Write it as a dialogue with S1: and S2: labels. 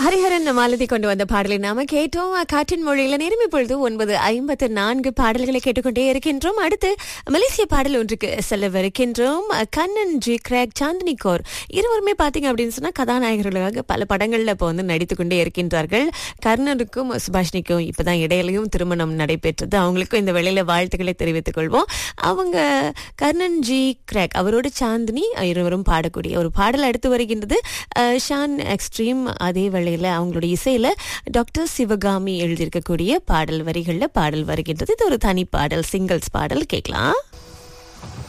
S1: ஹரிஹரன் மாலதி கொண்டு வந்த பாடலை நாம கேட்டோம் காற்றின் மொழியில நேரம் இப்பொழுது ஒன்பது ஐம்பத்து நான்கு பாடல்களை கேட்டுக்கொண்டே இருக்கின்றோம் அடுத்து மலேசிய பாடல் ஒன்றுக்கு செல்லவிருக்கின்றோம் கண்ணன் ஜி கிராக் சாந்தினி கோர் இருவருமே பாத்தீங்க அப்படின்னு சொன்னா கதாநாயகர்களாக பல படங்கள்ல இப்போ வந்து நடித்து கொண்டே இருக்கின்றார்கள் கர்ணனுக்கும் சுபாஷினிக்கும் இப்பதான் இடையிலையும் திருமணம் நடைபெற்றது அவங்களுக்கும் இந்த வேளையில வாழ்த்துக்களை தெரிவித்துக் கொள்வோம் அவங்க கர்ணன் ஜி கிராக் அவரோட சாந்தினி இருவரும் பாடக்கூடிய ஒரு பாடல் அடுத்து வருகின்றது அஹ், ஷான் எக்ஸ்ட்ரீம் அதே வேளையில அவங்களுடைய இசையில டாக்டர் சிவகாமி எழுதியிருக்கக்கூடிய பாடல் வரிகள்ல பாடல் வருகின்றது இது ஒரு தனி பாடல் சிங்கிள்ஸ் பாடல் கேட்கலாம்